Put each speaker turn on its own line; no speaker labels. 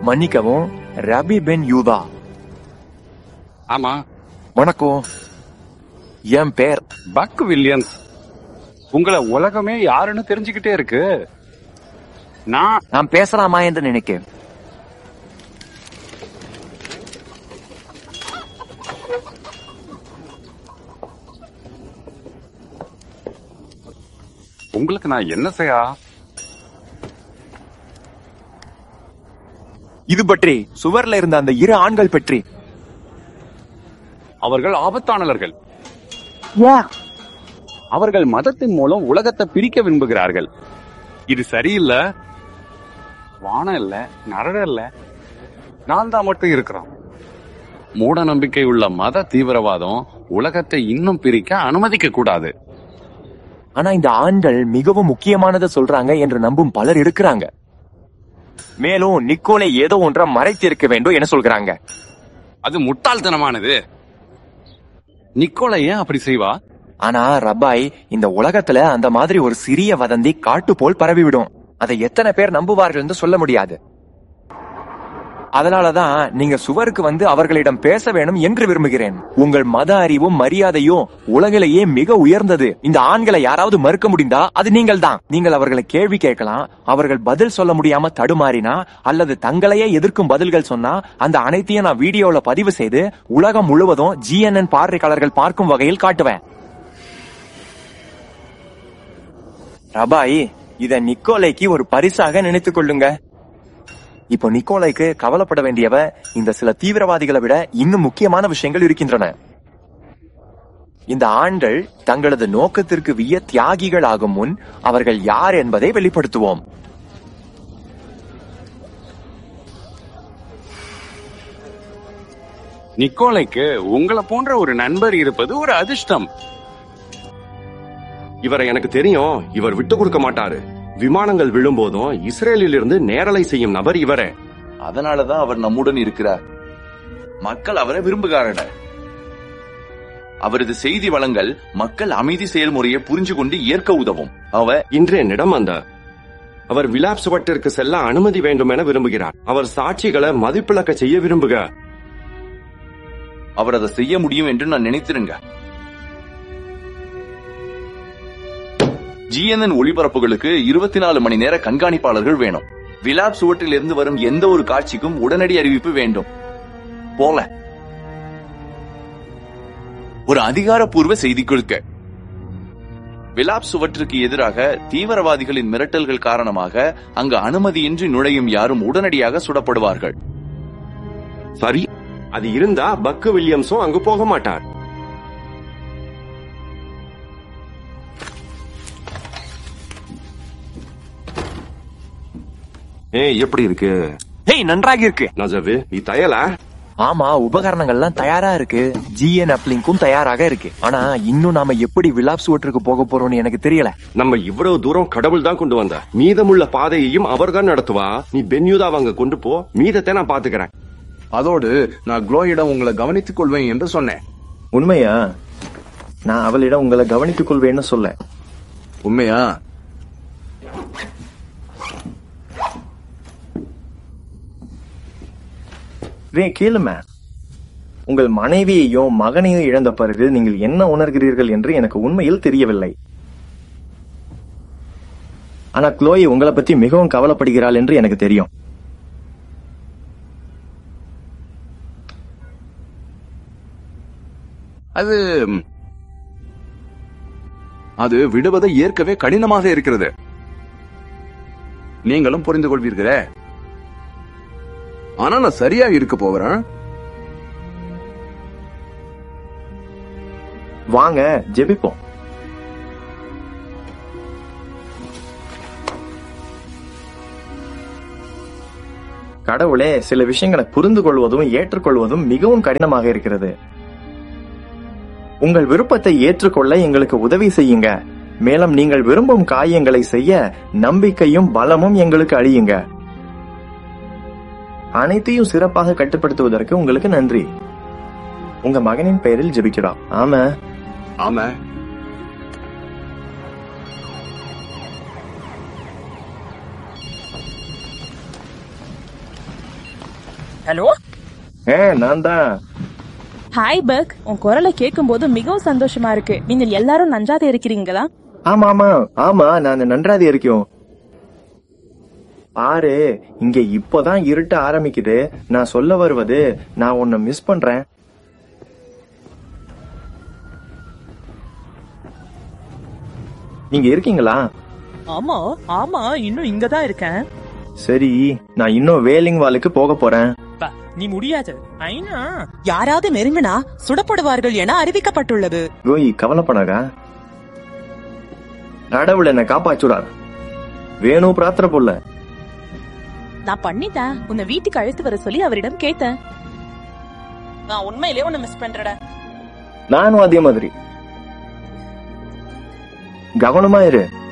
மன்னிக்கவும் ரபி பென் யூதா
ஆமா
வணக்கம் என் பேர்
பக் வில்லியம்ஸ் உங்களை உலகமே யாருன்னு தெரிஞ்சுக்கிட்டே இருக்கு நான்
நான் பேசலாமா என்று நினைக்கிறேன்
உங்களுக்கு நான் என்ன செய்யா
இது பற்றி சுவர்ல இருந்த அந்த இரு ஆண்கள் பற்றி
அவர்கள் ஆபத்தானவர்கள் அவர்கள் மதத்தின் மூலம் உலகத்தை பிரிக்க விரும்புகிறார்கள் இது சரியில்லை வானம் இல்ல நரட இல்ல நான் தான் மட்டும் இருக்கிறோம் மூட நம்பிக்கை உள்ள மத தீவிரவாதம் உலகத்தை இன்னும் பிரிக்க அனுமதிக்க கூடாது
ஆனா இந்த ஆண்கள் மிகவும் முக்கியமானதை சொல்றாங்க என்று நம்பும் பலர் இருக்கிறாங்க மேலும் நிக்கோலை ஏதோ ஒன்றை மறைத்திருக்க வேண்டும் என சொல்கிறாங்க
அது முட்டாள்தனமானது நிக்கோலை ஏன் அப்படி செய்வா
ஆனா ரபாய் இந்த உலகத்துல அந்த மாதிரி ஒரு சிறிய வதந்தி காட்டு போல் பரவிவிடும் அதை எத்தனை பேர் நம்புவார்கள் என்று சொல்ல முடியாது அதனாலதான் நீங்க சுவருக்கு வந்து அவர்களிடம் பேச வேணும் என்று விரும்புகிறேன் உங்கள் மத அறிவும் மரியாதையும் உலகிலேயே மிக உயர்ந்தது இந்த ஆண்களை யாராவது மறுக்க முடிந்தா அது நீங்கள் தான் நீங்கள் அவர்களை கேள்வி கேட்கலாம் அவர்கள் பதில் சொல்ல முடியாம தடுமாறினா அல்லது தங்களையே எதிர்க்கும் பதில்கள் சொன்னா அந்த அனைத்தையும் நான் வீடியோல பதிவு செய்து உலகம் முழுவதும் ஜிஎன்என் பார்வையாளர்கள் பார்க்கும் வகையில் காட்டுவேன் ரபாய் இத நிக்கோலைக்கு ஒரு பரிசாக நினைத்துக் கொள்ளுங்க இப்போ நிக்கோலைக்கு கவலைப்பட வேண்டியவ இந்த சில தீவிரவாதிகளை விட இன்னும் முக்கியமான விஷயங்கள் இருக்கின்றன இந்த ஆண்கள் தங்களது நோக்கத்திற்கு விய தியாகிகள் ஆகும் முன் அவர்கள் யார் என்பதை வெளிப்படுத்துவோம்
நிக்கோலைக்கு உங்களை போன்ற ஒரு நண்பர் இருப்பது ஒரு அதிர்ஷ்டம்
இவரை எனக்கு தெரியும் இவர் விட்டு கொடுக்க மாட்டாரு விமானங்கள் விழும்போதும் இஸ்ரேலில் இருந்து நேரலை செய்யும் நபர் இவரே
அதனாலதான் அவர் நம்முடன் இருக்கிறார் மக்கள் அவரை விரும்புகிறார்கள் அவரது செய்தி வளங்கள் மக்கள் அமைதி செயல்முறையை புரிஞ்சு கொண்டு ஏற்க உதவும் அவ
இன்று என்னிடம் வந்தார் அவர் விலாப் சுவட்டிற்கு செல்ல அனுமதி வேண்டும் என விரும்புகிறார் அவர் சாட்சிகளை மதிப்பிழக்க செய்ய விரும்புக
அவர் அதை செய்ய முடியும் என்று நான் நினைத்திருங்க ஜிஎன்என் ஒளிபரப்புகளுக்கு இருபத்தி நாலு மணி நேர கண்காணிப்பாளர்கள் வேணும் விலாப் சுவற்றில் இருந்து வரும் எந்த ஒரு காட்சிக்கும் உடனடி அறிவிப்பு வேண்டும் போல ஒரு அதிகாரப்பூர்வ செய்தி கொடுக்க விலாப் சுவற்றுக்கு எதிராக தீவிரவாதிகளின் மிரட்டல்கள் காரணமாக அங்கு அனுமதியின்றி நுழையும் யாரும் உடனடியாக சுடப்படுவார்கள்
சரி அது இருந்தா பக்கு வில்லியம்ஸும் அங்கு போக மாட்டார் ஏய் எப்படி இருக்கு
ஹேய் நன்றாக இருக்கு
நஜவு நீ தயலா
ஆமா உபகரணங்கள்லாம் தயாரா இருக்கு ஜிஎன் அப்லிங்கும் தயாராக இருக்கு ஆனா இன்னும் நாம எப்படி விலாப் சுவற்றுக்கு போக போறோம்னு எனக்கு தெரியல
நம்ம இவ்வளவு தூரம் கடவுள் தான் கொண்டு வந்த மீதமுள்ள பாதையையும் அவர்தான் நடத்துவா நீ பென்யூதா அங்க கொண்டு போ மீதத்தை நான் பாத்துக்கிறேன்
அதோடு நான் குளோயிடம் உங்களை கவனித்துக் கொள்வேன் என்று சொன்னேன்
உண்மையா நான் அவளிடம் உங்களை கவனித்துக் கொள்வேன்னு சொல்ல
உண்மையா
ரே கேளுமே உங்கள் மனைவியையும் மகனையும் இழந்த பிறகு நீங்கள் என்ன உணர்கிறீர்கள் என்று எனக்கு உண்மையில் தெரியவில்லை ஆனா குளோயி உங்களை பத்தி மிகவும் கவலைப்படுகிறாள் என்று எனக்கு தெரியும்
அது அது விடுவதை ஏற்கவே கடினமாக இருக்கிறது நீங்களும் புரிந்து கொள்வீர்களே ஆனா நான் சரியா இருக்க போகிறேன்
வாங்க ஜெபிப்போம் கடவுளே சில விஷயங்களை புரிந்து கொள்வதும் ஏற்றுக்கொள்வதும் மிகவும் கடினமாக இருக்கிறது உங்கள் விருப்பத்தை ஏற்றுக்கொள்ள எங்களுக்கு உதவி செய்யுங்க மேலும் நீங்கள் விரும்பும் காரியங்களை செய்ய நம்பிக்கையும் பலமும் எங்களுக்கு அழியுங்க அனைத்தையும் சிறப்பாக கட்டுப்படுத்துவதற்கு உங்களுக்கு நன்றி உங்க மகனின் பெயரில் ஜெபிக்கிறோம் ஆமா
ஆமா
ஹலோ
ஏ நான் தான்
ஹாய் பக் உன் குரலை கேட்கும்போது மிகவும் சந்தோஷமா இருக்கு நீங்கள் எல்லாரும் நன்றாக இருக்கிறீங்களா
ஆமா ஆமா ஆமா நான் நன்றாதி இருக்கோம் பாரு இங்க இப்போதான் இருட்ட ஆரம்பிக்குது நான் சொல்ல வருவது நான் உன்னை மிஸ் பண்றேன் நீங்க இருக்கீங்களா
ஆமா ஆமா இன்னும் இங்க தான் இருக்கேன்
சரி நான் இன்னும் வேலிங் வாலுக்கு போக போறேன்
நீ முடியாது ஐனா
யாராவது நெருங்கினா சுடப்படுவார்கள் என அறிவிக்கப்பட்டுள்ளது
கோயி கவலைப்படாதா கடவுள் என்ன காப்பாச்சுடார் வேணும் பிரார்த்தனை போல
நான் பண்ணிட்டேன் உன்னை வீட்டுக்கு அழைத்து வர சொல்லி அவரிடம் கேட்டேன் நான் உண்மையிலே உன்னை மிஸ் பண்றடா
நானும் அதே மாதிரி கவனமா இரு